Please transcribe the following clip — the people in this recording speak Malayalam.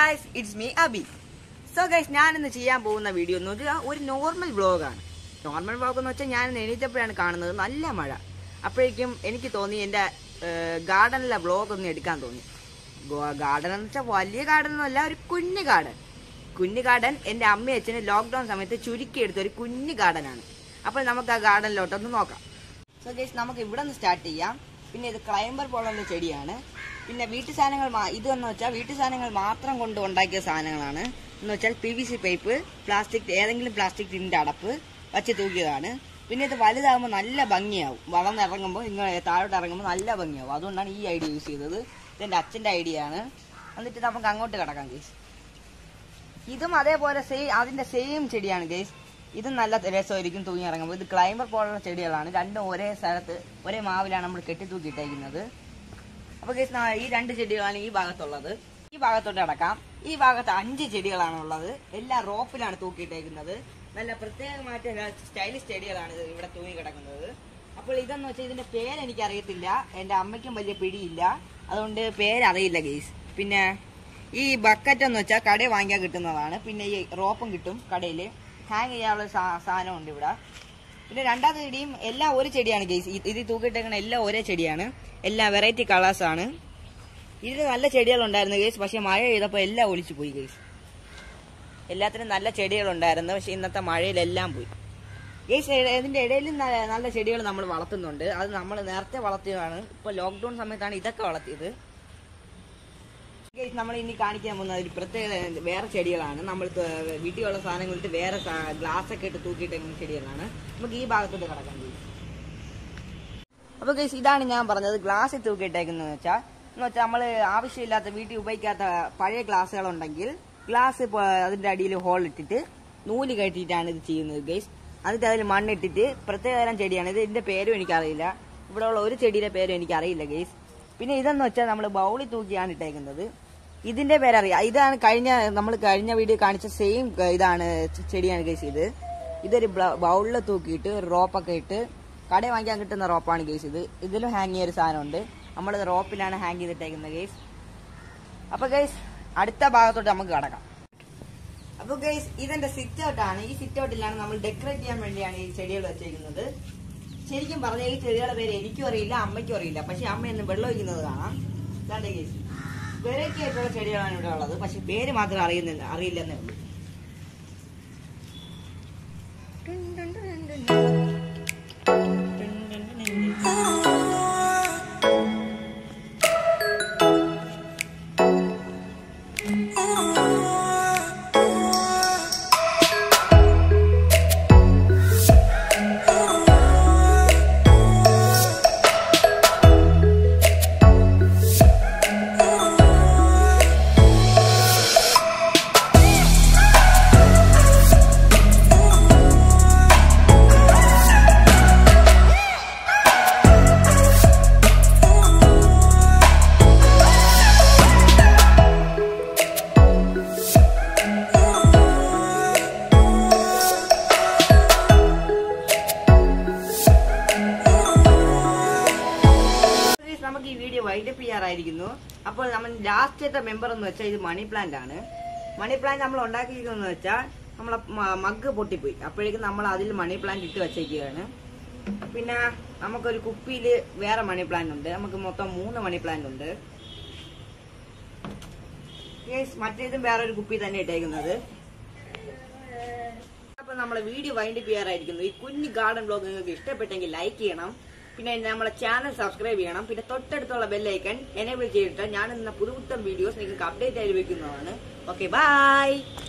guys it's me Abhi so guys ഞാൻ ഇന്ന് ചെയ്യാൻ പോകുന്ന വീഡിയോ എന്ന് വെച്ചാൽ ഒരു നോർമൽ വ്ളോഗാണ് നോർമൽ വ്ളോഗ് എന്ന് വെച്ചാൽ ഞാൻ ഇന്ന് എണീറ്റപ്പോഴാണ് കാണുന്നത് നല്ല മഴ അപ്പോഴേക്കും എനിക്ക് തോന്നി എൻ്റെ ഗാർഡനിലെ വ്ളോഗ് ഒന്ന് എടുക്കാൻ തോന്നി ഗാർഡൻ എന്ന് വെച്ചാൽ വലിയ ഗാർഡൻ ഒന്നുമല്ല ഒരു കുഞ്ഞു ഗാർഡൻ കുഞ്ഞു ഗാർഡൻ എൻ്റെ അമ്മയും അച്ഛനും ലോക്ക്ഡൗൺ സമയത്ത് ചുരുക്കിയെടുത്ത ഒരു കുഞ്ഞു ഗാർഡനാണ് അപ്പോൾ നമുക്ക് ആ ഗാർഡനിലോട്ടൊന്ന് നോക്കാം സോ ഗൈസ് നമുക്ക് ഇവിടെ നിന്ന് സ്റ്റാർട്ട് ചെയ്യാം പിന്നെ ഇത് ക്ലൈംബർ പോലുള്ള ചെടിയാണ് പിന്നെ വീട്ടു സാധനങ്ങൾ മാ- ഇതെന്ന് വെച്ചാൽ വീട്ടു സാധനങ്ങൾ മാത്രം കൊണ്ട് ഉണ്ടാക്കിയ സാധനങ്ങളാണ് എന്ന് വെച്ചാൽ P V C pipe plastic ഏതെങ്കിലും പ്ലാസ്റ്റിക് ടിൻ്റെ അടപ്പ് വച്ച് തൂക്കിയതാണ് പിന്നെ ഇത് വലുതാകുമ്പോൾ നല്ല ഭംഗിയാവും വളർന്നിറങ്ങുമ്പോൾ ഇങ്ങനെ താഴോട്ട് ഇറങ്ങുമ്പോൾ നല്ല ഭംഗിയാവും അതുകൊണ്ടാണ് ഈ ഐഡിയ യൂസ് ചെയ്തത് ഇതെൻ്റെ അച്ഛൻ്റെ ഐഡിയ ആണ് എന്നിട്ട് നമുക്ക് അങ്ങോട്ട് കിടക്കാം ഗൈസ് ഇതും അതേപോലെ സെയിം അതിന്റെ സെയിം ചെടിയാണ് ഗൈസ് ഇതും നല്ല രസമായിരിക്കും തൂങ്ങി ഇറങ്ങുമ്പോൾ ഇത് ക്ലൈംബർ പോലുള്ള ചെടികളാണ് രണ്ടും ഒരേ സ്ഥലത്ത് ഒരേ മാവിലാണ് നമ്മൾ കെട്ടി തൂക്കിയിട്ടേക്കുന്നത് അപ്പൊ ഗൈസ് ഈ രണ്ട് ചെടികളാണ് ഈ ഭാഗത്തുള്ളത് ഈ ഭാഗത്തോട്ട് അടക്കാം ഈ ഭാഗത്ത് അഞ്ച് ചെടികളാണ് ഉള്ളത് എല്ലാം റോപ്പിലാണ് തൂക്കിയിട്ടേക്കുന്നത് നല്ല പ്രത്യേകമായിട്ട് സ്റ്റൈലിഷ് ചെടികളാണ് ഇത് ഇവിടെ തൂങ്ങി കിടക്കുന്നത് അപ്പോൾ ഇതെന്ന് വെച്ചാൽ ഇതിന്റെ പേര് എനിക്ക് അറിയത്തില്ല എന്റെ അമ്മയ്ക്കും വലിയ പിടിയില്ല അതുകൊണ്ട് പേരറിയില്ല ഗെയ്സ് പിന്നെ ഈ ബക്കറ്റ് എന്ന് വെച്ചാൽ കടയിൽ വാങ്ങിയാൽ കിട്ടുന്നതാണ് പിന്നെ ഈ റോപ്പും കിട്ടും കടയിൽ ഹാങ് ചെയ്യാനുള്ള സാ- സാധനം ഉണ്ട് ഇവിടെ പിന്നെ രണ്ടാമത്തെ ചെടിയും എല്ലാം ഒരു ചെടിയാണ് ഗെയ്സ് ഇത് തൂക്കിയിട്ടേക്കുന്ന എല്ലാം ഒരേ ചെടിയാണ് എല്ലാം വെറൈറ്റി കളേഴ്സ് ആണ് ഇതിൽ നല്ല ചെടികളുണ്ടായിരുന്നു ഗെയ്സ് പക്ഷെ മഴ പെയ്തപ്പോൾ എല്ലാം ഒലിച്ചു പോയി ഗെയ്സ് എല്ലാത്തിനും നല്ല ചെടികളുണ്ടായിരുന്നു പക്ഷെ ഇന്നത്തെ മഴയിലെല്ലാം പോയി ഗെയ്സ് ഇതിന്റെ ഇടയിൽ ന- നല്ല ചെടികൾ നമ്മൾ വളർത്തുന്നുണ്ട് അത് നമ്മൾ നേരത്തെ വളർത്തിയതാണ് ഇപ്പോൾ ലോക്ക്ഡൌൺ സമയത്താണ് ഇതൊക്കെ വളർത്തിയത് ഗൈസ് നമ്മൾ ഇനി കാണിക്കാൻ പോകുന്ന ഒരു പ്രത്യേക വേറെ ചെടികളാണ് നമ്മൾ ത- വീട്ടിലുള്ള സാധനങ്ങളിട്ട് വേറെ ഗ്ലാസ് ഒക്കെ ഇട്ട് തൂക്കിയിട്ടേക്കുന്ന ചെടികളാണ് നമുക്ക് ഈ ഭാഗത്തോട്ട് കിടക്കാൻ ഗൈസ് അപ്പൊ ഗൈസ് ഇതാണ് ഞാൻ പറഞ്ഞത് ഗ്ലാസ്സിൽ തൂക്കിയിട്ടേക്കുന്നത് വെച്ചാൽ എന്ന് വെച്ചാൽ നമ്മൾ ആവശ്യമില്ലാത്ത വീട്ടിൽ ഉപയോഗിക്കാത്ത പഴയ ഗ്ലാസ്സുകൾ ഉണ്ടെങ്കിൽ ഗ്ലാസ് അതിന്റെ അടിയിൽ ഹോൾ ഇട്ടിട്ട് നൂല് കെട്ടിയിട്ടാണ് ഇത് ചെയ്യുന്നത് ഗൈസ് എന്നിട്ട് അതിൽ മണ്ണിട്ടിട്ട് പ്രത്യേക തരം ചെടിയാണ് ഇത് ഇതിന്റെ പേരും എനിക്കറിയില്ല ഇവിടെ ഉള്ള ഒരു ചെടിയുടെ പേരും എനിക്കറിയില്ല ഗൈസ് പിന്നെ ഇതെന്ന് വെച്ചാൽ നമ്മൾ ബൗളിൽ തൂക്കിയാണ് ഇട്ടേക്കുന്നത് ഇതിന്റെ പേരറിയാം ഇതാണ് കഴിഞ്ഞ നമ്മൾ കഴിഞ്ഞ വീഡിയോ കാണിച്ച സെയിം ഇതാണ് ചെ- ചെടിയാണ് ഗൈസ് ഇത് ഇതൊരു ബൗളിൽ തൂക്കിയിട്ട് ഒരു റോപ്പൊക്കെ ഇട്ട് കടയിൽ വാങ്ങിക്കാൻ കിട്ടുന്ന റോപ്പാണ് ഗൈസ് ഇത് ഇതിലും ഹാങ് ചെയ്യ ഒരു സാധനമുണ്ട് നമ്മൾ റോപ്പിലാണ് ഹാങ് ചെയ്തിട്ടേക്കുന്നത് ഗൈസ് അപ്പൊ ഗൈസ് അടുത്ത ഭാഗത്തോട്ട് നമുക്ക് കടക്കാം അപ്പൊ ഗൈസ് ഇതെന്റെ സിറ്റ് ഔട്ട് ആണ് ഈ സിറ്റ് ഔട്ടിലാണ് നമ്മൾ ഡെക്കറേറ്റ് ചെയ്യാൻ വേണ്ടിയാണ് ഈ ചെടികൾ വെച്ചേക്കുന്നത് ശരിക്കും പറഞ്ഞ ഈ ചെടികളുടെ പേര് എനിക്കും അറിയില്ല അമ്മയ്ക്കും അറിയില്ല പക്ഷെ അമ്മ എന്ന് വെള്ളം ഒഴിക്കുന്നത് കാണാം ഇതാണ്ട് ഗൈസ് വെറൈറ്റി ആയിട്ടുള്ള ചെടികളാണ് ഇവിടെ ഉള്ളത് പക്ഷെ പേര് മാത്രം അറിയുന്നില്ല അറിയില്ലെന്നേ ഉള്ളൂ Guys, നമുക്ക് ഈ വീഡിയോ വൈൻഡപ്പ് ചെയ്യാറായിരിക്കുന്നു അപ്പോൾ നമ്മൾ ലാസ്റ്റത്തെ മെമ്പർ എന്ന് വെച്ചാൽ ഇത് മണി പ്ലാന്റ് ആണ് മണി പ്ലാന്റ് നമ്മൾ ഉണ്ടാക്കിയിരിക്കുന്നത് വെച്ചാൽ നമ്മളെ മഗ് പൊട്ടിപ്പോയി അപ്പോഴേക്കും നമ്മൾ അതിൽ മണി പ്ലാന്റ് ഇട്ട് വെച്ചേക്കുകയാണ് പിന്നെ നമുക്കൊരു കുപ്പിയിൽ വേറെ മണി പ്ലാന്റ് ഉണ്ട് നമുക്ക് മൊത്തം മൂന്ന് മണി പ്ലാന്റ് ഉണ്ട് Guys, മറ്റേതും വേറെ ഒരു കുപ്പി തന്നെ ഇട്ടേക്കുന്നത് അപ്പൊ നമ്മളെ വീഡിയോ വൈൻഡ് ചെയ്യാറായിരിക്കുന്നു ഈ കുഞ്ഞു ഗാർഡൻ ബ്ലോഗ് നിങ്ങൾക്ക് ഇഷ്ടപ്പെട്ടെങ്കിൽ ലൈക്ക് ചെയ്യണം പിന്നെ നമ്മളെ ചാനൽ സബ്സ്ക്രൈബ് ചെയ്യണം പിന്നെ തൊട്ടടുത്തുള്ള ബെല്ലൈക്കൺ എനേബിൾ ചെയ്തിട്ട് ഞാൻ ഇന്ന പുതുപുത്തൻ വീഡിയോസ് നിങ്ങൾക്ക് അപ്ഡേറ്റ് ആയി വെക്കുന്നതാണ് ഓക്കെ ബൈ